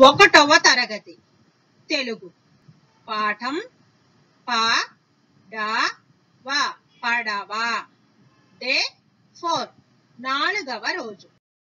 ఒకటవ తరగతి తెలుగు పాఠం ప డ వ పడవ డే ఫోర్ నాలుగవ రోజు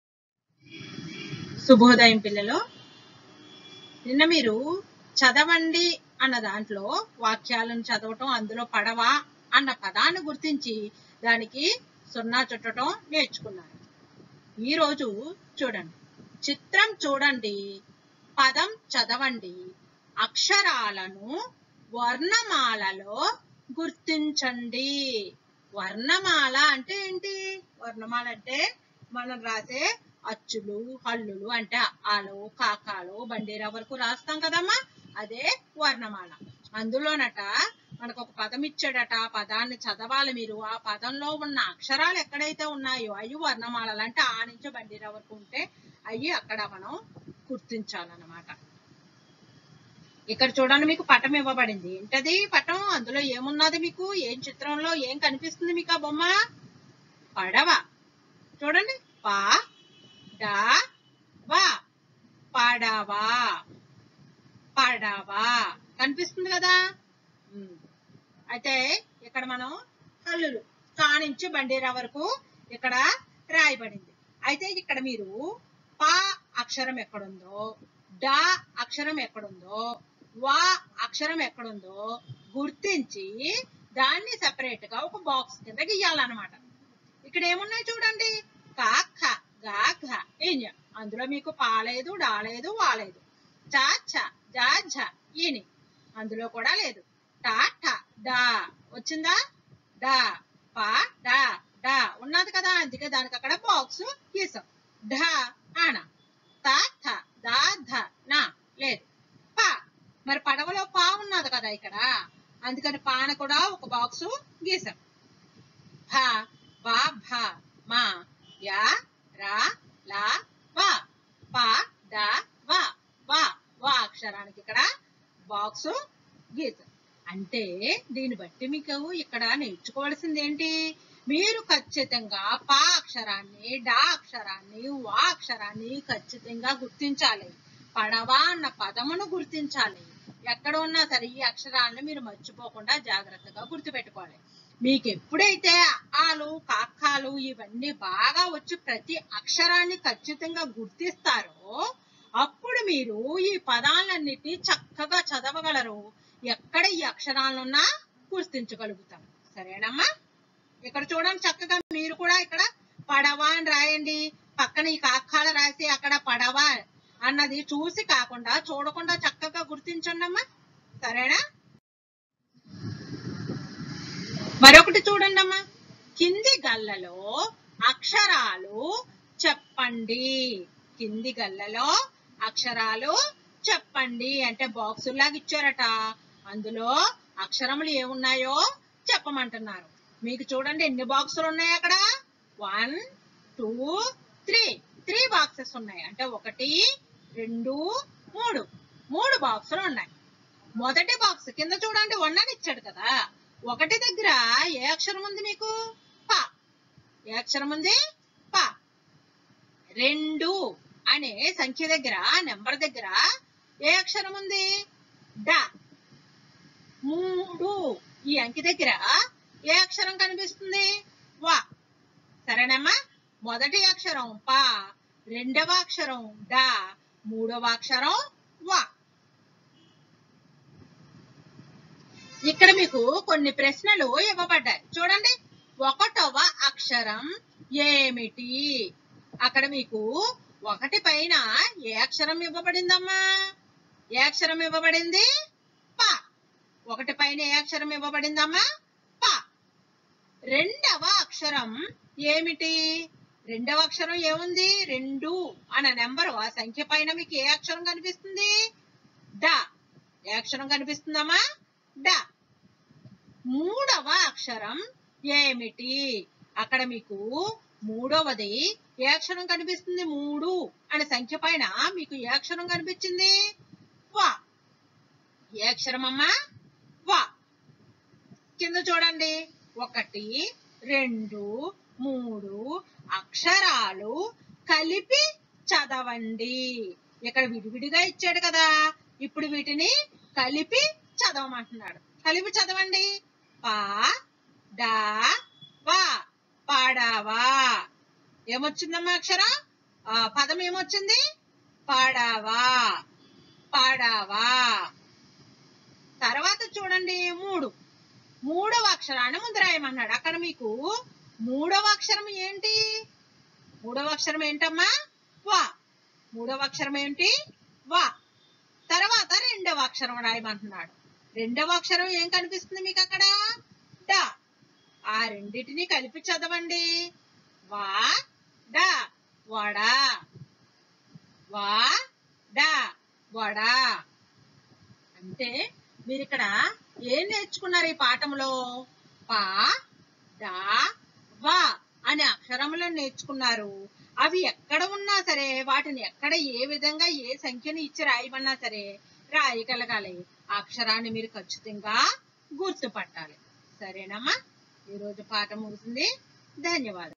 శుభోదయం పిల్లలు నిన్న మీరు చదవండి అన్న దాంట్లో వాక్యాలను చదవటం అందులో పడవ అన్న పదాన్ని గుర్తించి దానికి సున్నా చుట్టడం నేర్చుకున్నారు ఈ రోజు చూడండి చిత్రం చూడండి పదం చదవండి అక్షరాలను వర్ణమాలలో గుర్తించండి వర్ణమాల అంటే ఏంటి వర్ణమాల అంటే మనం రాసే అచ్చులు హల్లులు అంటే ఆలు కాకాలు బండేరా వరకు రాస్తాం కదమ్మా అదే వర్ణమాల అందులోనట మనకు ఒక పదం ఇచ్చాడట ఆ పదాన్ని చదవాలి మీరు ఆ పదంలో ఉన్న అక్షరాలు ఎక్కడైతే ఉన్నాయో అవి వర్ణమాలలు అంటే ఆ నుంచి బండిరా వరకు ఉంటే అవి అక్కడ మనం గుర్తించాలన్నమాట ఇక్కడ చూడండి మీకు పటం ఇవ్వబడింది ఏంటది పటం అందులో ఏమున్నది మీకు ఏం చిత్రంలో ఏం కనిపిస్తుంది మీకు ఆ బొమ్మ పడవ చూడండి పా డా వా పడవ పడవ కనిపిస్తుంది కదా ఉమ్. అయితే ఇక్కడ మనం హల్లులు కానించి బండేరా వరకు ఇక్కడ రాయబడింది అయితే ఇక్కడ మీరు పా అక్షరం ఎక్కడుందో డా అక్షరం ఎక్కడుందో వా అక్షరం ఎక్కడుందో గుర్తించి దాన్ని సెపరేట్ గా ఒక బాక్స్ కింద గీయాలన్నమాట ఇక్కడ ఏమున్నాయి చూడండి కా ఖ గా ఘ ఇన్ అందులో మీకు పాలేదు డాలేదు వాలేదు చా చ జా ఝ ఈని అందులో కూడా లేదు టా టా డా వచ్చిందా డా పా డా డా ఉన్నది కదా అందుకే దానికి అక్కడ బాక్స్ గీసాం ఢ ఆన తా థ దా ధ నా లేదు పా మరి పడవలో పా ఉన్నది కదా ఇక్కడ అందుకని పాన కూడా ఒక బాక్స్ గీసాం భ వా భ మా యా రా లా వా పా డా వా వా వా అక్షరానికి ఇక్కడ బాక్స్ గీత అంటే దీన్ని బట్టి మీకు ఇక్కడ నేర్చుకోవాల్సింది ఏంటి మీరు ఖచ్చితంగా పా అక్షరాన్ని డా అక్షరాన్ని వా అక్షరాన్ని ఖచ్చితంగా గుర్తించాలి పడవ అన్న పదమును గుర్తించాలి ఎక్కడ ఉన్నా సరే ఈ అక్షరాలను మీరు మర్చిపోకుండా జాగ్రత్తగా గుర్తుపెట్టుకోవాలి మీకు ఎప్పుడైతే ఆలు కాకాలు ఇవన్నీ బాగా వచ్చి ప్రతి అక్షరాన్ని ఖచ్చితంగా గుర్తిస్తారో అప్పుడు మీరు ఈ పదాలన్నిటినీ చక్కగా చదవగలరు ఎక్కడ ఈ అక్షరాలున్నా గుర్తించగలుగుతారు సరేనమ్మా ఇక్కడ చూడండి చక్కగా మీరు కూడా ఇక్కడ పడవ అని రాయండి పక్కన ఈ కాకాలు రాసి అక్కడ పడవ అన్నది చూసి కాకుండా చూడకుండా చక్కగా గుర్తించండి అమ్మా సరేనా మరొకటి చూడండి అమ్మా కింది గల్లలో అక్షరాలు చెప్పండి కింది గల్లలో అక్షరాలు చెప్పండి అంటే బాక్సుల్లాగా ఇచ్చారట అందులో అక్షరములు ఏమున్నాయో చెప్పమంటున్నారు మీకు చూడండి ఎన్ని బాక్సులు ఉన్నాయి అక్కడ one two three three boxes ఉన్నాయి అంటే ఒకటి రెండు మూడు మూడు బాక్సులు ఉన్నాయి మొదటి బాక్స్ కింద చూడండి వన్ అని ఇచ్చాడు కదా ఒకటి దగ్గర ఏ అక్షరం ఉంది మీకు ప ఏ అక్షరం ఉంది ప రెండు అనే సంఖ్య దగ్గర నెంబర్ దగ్గర ఏ అక్షరం ఉంది డ మూడు ఈ అంకి దగ్గర ఏ అక్షరం కనిపిస్తుంది వా సరేనమ్మా మొదటి అక్షరం ప రెండవ అక్షరం డ మూడవ అక్షరం వా ఇక్కడ మీకు కొన్ని ప్రశ్నలు ఇవ్వబడ్డాయి చూడండి ఒకటవ అక్షరం ఏమిటి అక్కడ మీకు ఒకటి పైన ఏ అక్షరం ఇవ్వబడిందమ్మా ఏ అక్షరం ఇవ్వబడింది ప ఒకటి పైన ఏ అక్షరం ఇవ్వబడిందమ్మా ప రెండవ అక్షరం ఏమిటి రెండవ అక్షరం ఏముంది రెండు అనే నెంబరు ఆ సంఖ్య పైన మీకు ఏ అక్షరం కనిపిస్తుంది డ ఏ అక్షరం కనిపిస్తుందమ్మా డ మూడవ అక్షరం ఏమిటి అక్కడ మీకు మూడవది ఏ అక్షరం కనిపిస్తుంది మూడు అనే సంఖ్య పైన మీకు ఏ అక్షరం కనిపించింది వా ఏ అక్షరం అమ్మా వా కింద చూడండి ఒకటి రెండు మూడు అక్షరాలు కలిపి చదవండి ఇక్కడ విడివిడిగా ఇచ్చాడు కదా ఇప్పుడు వీటిని కలిపి చదవమంటున్నాడు కలిపి చదవండి పా డా వా పాడావా ఏమొచ్చిందమ్మా అక్షరం ఆ పదం ఏమొచ్చింది పాడావా పాడావా తర్వాత చూడండి మూడు మూడవ అక్షరాన్ని ముందు రాయమన్నాడు అక్కడ మీకు మూడవ అక్షరం ఏంటి మూడవ అక్షరం ఏంటమ్మా వా మూడవ అక్షరం ఏంటి వా తర్వాత రెండవ అక్షరం రాయమంటున్నాడు రెండవ అక్షరం ఏం కనిపిస్తుంది మీకు అక్కడ డా ఆ రెండిటిని కలిపి చదవండి వా డా వడా వా డా వడా అంటే మీరు ఇక్కడ ఏం నేర్చుకున్నారు ఈ పాఠంలో పా డా వా అనే అక్షరములను నేర్చుకున్నారు అవి ఎక్కడ ఉన్నా సరే వాటిని ఎక్కడ ఏ విధంగా ఏ సంఖ్యను ఇచ్చి రాయమన్నా సరే రాయగలగాలి ఆ అక్షరాన్ని మీరు ఖచ్చితంగా గుర్తుపట్టాలి సరేనమ్మా ఈరోజు పాఠం ముగిసింది ధన్యవాదాలు